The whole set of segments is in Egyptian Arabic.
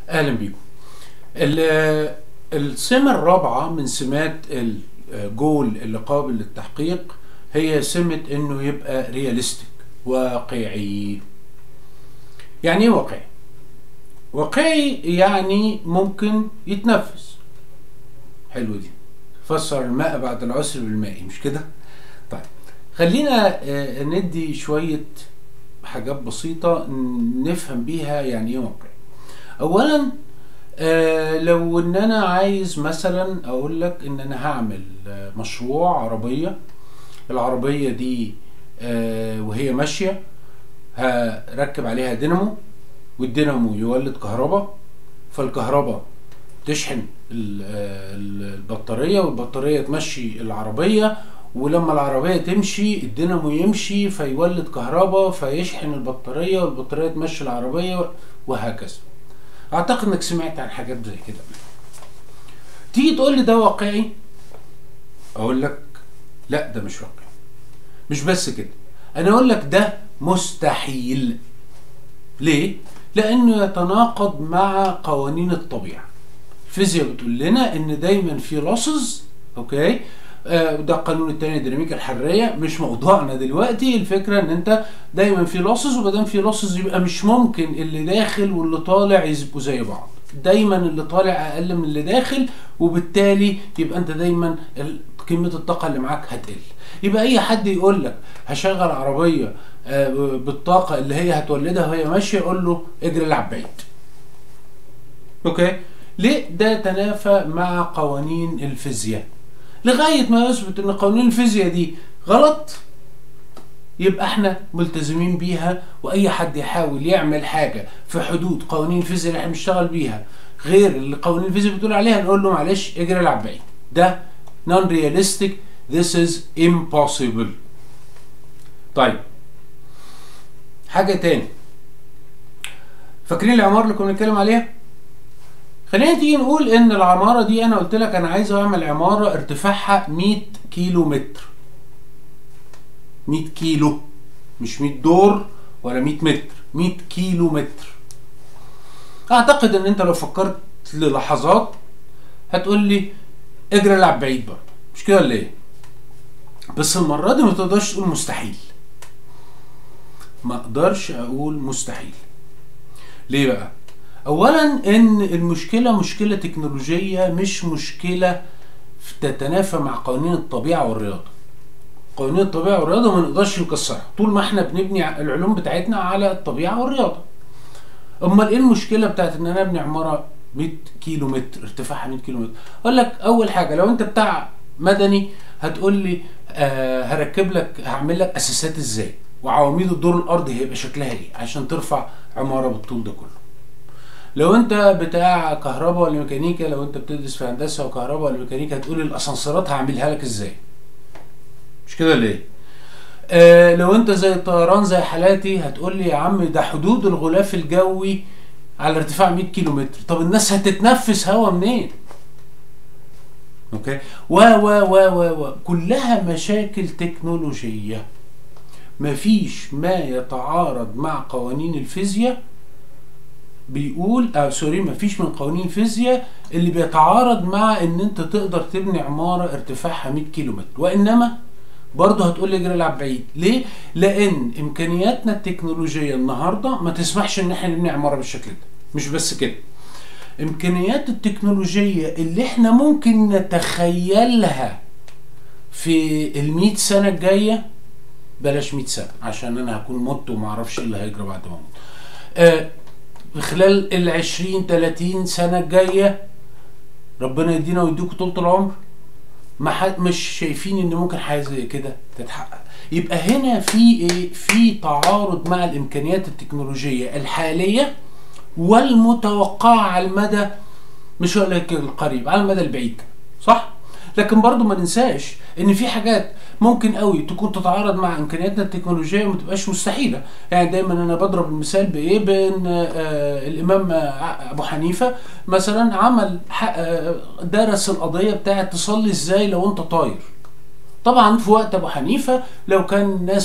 اهلا بيكم ال- السمة الرابعة من سمات الجول اللي قابل للتحقيق هي سمة انه يبقى رياليستيك واقعي يعني ايه واقعي واقعي يعني ممكن يتنفذ حلو دي فسر الماء بعد العسر بالماء مش كده طيب خلينا آه، ندي شوية حاجات بسيطة نفهم بيها يعني ايه واقعي اولا آه لو ان انا عايز مثلا اقول لك ان انا هعمل آه، مشروع عربية العربية دي آه وهي ماشية هركب عليها دينامو والدينامو يولد كهرباء فالكهرباء تشحن ال- آه، ال- البطارية والبطارية تمشي العربية ولما العربية تمشي الدينامو يمشي فيولد كهرباء فيشحن البطارية والبطارية تمشي العربية وهكذا اعتقد انك سمعت عن حاجات زي كده تيجي تقول لي ده واقعي اقول لك لا ده مش واقعي مش بس كده انا اقول لك ده مستحيل ليه لانه يتناقض مع قوانين الطبيعه الفيزياء بتقول لنا ان دايما في لوسز اوكي آه، وده القانون الثاني الديناميكا الحراريه مش موضوعنا دلوقتي الفكره ان انت دايما في لوسز وما دام في لوسز يبقى مش ممكن اللي داخل واللي طالع يبقوا زي بعض دايما اللي طالع اقل من اللي داخل وبالتالي يبقى انت دايما ال- قيمه الطاقه اللي معاك هتقل يبقى اي حد يقول لك هشغل عربيه آه، بالطاقه اللي هي هتولدها وهي ماشيه يقول له اجري العب بعيد اوكي ليه ده تنافى مع قوانين الفيزياء لغايه ما يثبت ان قوانين الفيزياء دي غلط يبقى احنا ملتزمين بيها واي حد يحاول يعمل حاجه في حدود قوانين الفيزياء اللي احنا بنشتغل بيها غير اللي قوانين الفيزياء بتقول عليها نقول له معلش اجري العب بعيد ده non realistic this is impossible طيب حاجه تاني فاكرين العمارة اللي كنا بنتكلم عليها خلينا تيجي نقول ان العمارة دي انا قلت لك انا عايز اعمل عمارة ارتفاعها 100 كيلو متر 100 كيلو مش 100 دور ولا 100 متر 100 كيلو متر اعتقد ان انت لو فكرت للحظات هتقول لي اجري العب بعيد برضه مش كده ولا ايه بس المرة دي ما تقدرش تقول مستحيل ما اقدرش اقول مستحيل ليه بقى اولا ان المشكله مشكله تكنولوجيه مش مشكله تتنافى مع قوانين الطبيعه والرياضه قوانين الطبيعه والرياضه ما نقدرش نكسرها طول ما احنا بنبني العلوم بتاعتنا على الطبيعه والرياضه امال ايه المشكله بتاعت ان انا ابني عماره 100 كيلو متر ارتفاعها 100 كيلو متر اقول لك اول حاجه لو انت بتاع مدني هتقول لي آه هركب لك هعمل لك اساسات ازاي وعواميد الدور الارضي هيبقى شكلها ايه عشان ترفع عماره بالطول ده كله لو انت بتاع كهرباء ولا ميكانيكا لو انت بتدرس في هندسه وكهرباء ولا ميكانيكا هتقول الاسانسيرات هعملها لك ازاي مش كده ليه آه لو انت زي الطيران زي حالاتي هتقول لي يا عم ده حدود الغلاف الجوي على ارتفاع 100 كيلو متر طب الناس هتتنفس هوا منين اوكي و و و و و كلها مشاكل تكنولوجيه مفيش ما يتعارض مع قوانين الفيزياء بيقول آه سوري مفيش من قوانين الفيزياء اللي بيتعارض مع ان انت تقدر تبني عماره ارتفاعها 100 كيلو متر وانما برضه هتقول لي اجري العب بعيد ليه لان امكانياتنا التكنولوجيه النهارده ما تسمحش ان احنا نبني عماره بالشكل ده مش بس كده امكانيات التكنولوجيه اللي احنا ممكن نتخيلها في ال سنه الجايه بلاش 100 سنه عشان انا هكون مت وما اعرفش ايه اللي هيجرى بعد ما اموت آه في خلال ال 20 30 سنه الجايه ربنا يدينا ويديكوا طول العمر ما حد مش شايفين ان ممكن حاجه زي كده تتحقق يبقى هنا في ايه في تعارض مع الامكانيات التكنولوجيه الحاليه والمتوقعه على المدى مش هقول لك القريب على المدى البعيد صح لكن برضو ما ننساش ان في حاجات ممكن قوي تكون تتعارض مع امكانياتنا التكنولوجيه وما تبقاش مستحيله يعني دايما انا بضرب المثال بايه بان آه الامام آه ابو حنيفه مثلا عمل آه درس القضيه بتاعه تصلي ازاي لو انت طاير طبعا في وقت ابو حنيفه لو كان الناس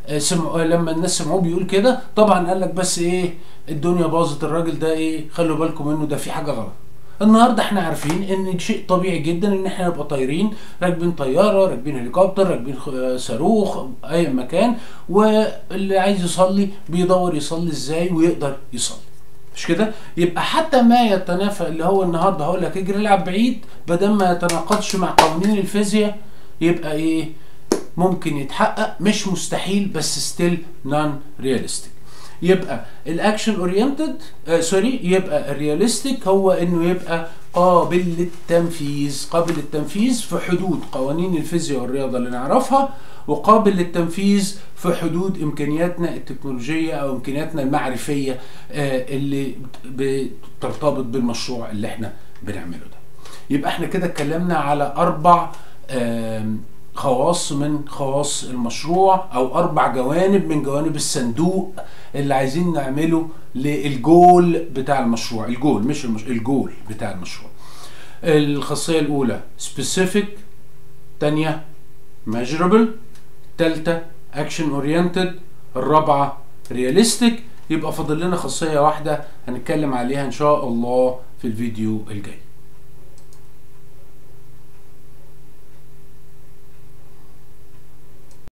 آه، سمعوا لما الناس سمعوه بيقول كده طبعا قال لك بس ايه الدنيا باظت الراجل ده ايه خلوا بالكم منه ده في حاجه غلط النهارده احنا عارفين ان شيء طبيعي جدا ان احنا نبقى طايرين راكبين طياره راكبين هليكوبتر راكبين خ- صاروخ اي مكان واللي عايز يصلي بيدور يصلي ازاي ويقدر يصلي مش كده يبقى حتى ما يتنافى اللي هو النهارده هقول لك اجري العب بعيد بدل ما يتناقضش مع قوانين الفيزياء يبقى ايه ممكن يتحقق مش مستحيل بس ستيل نون رياليستيك يبقى الاكشن اورينتد سوري يبقى الرياليستيك هو انه يبقى قابل للتنفيذ قابل للتنفيذ في حدود قوانين الفيزياء والرياضه اللي نعرفها وقابل للتنفيذ في حدود امكانياتنا التكنولوجيه او امكانياتنا المعرفيه آه، اللي بت- بترتبط بالمشروع اللي احنا بنعمله ده يبقى احنا كده اتكلمنا على اربع آم، خواص من خواص المشروع او اربع جوانب من جوانب الصندوق اللي عايزين نعمله للجول بتاع المشروع الجول مش المش... الجول بتاع المشروع الخاصية الأولى specific تانية measurable تالتة action oriented الرابعة realistic يبقى فاضل لنا خاصية واحدة هنتكلم عليها إن شاء الله في الفيديو الجاي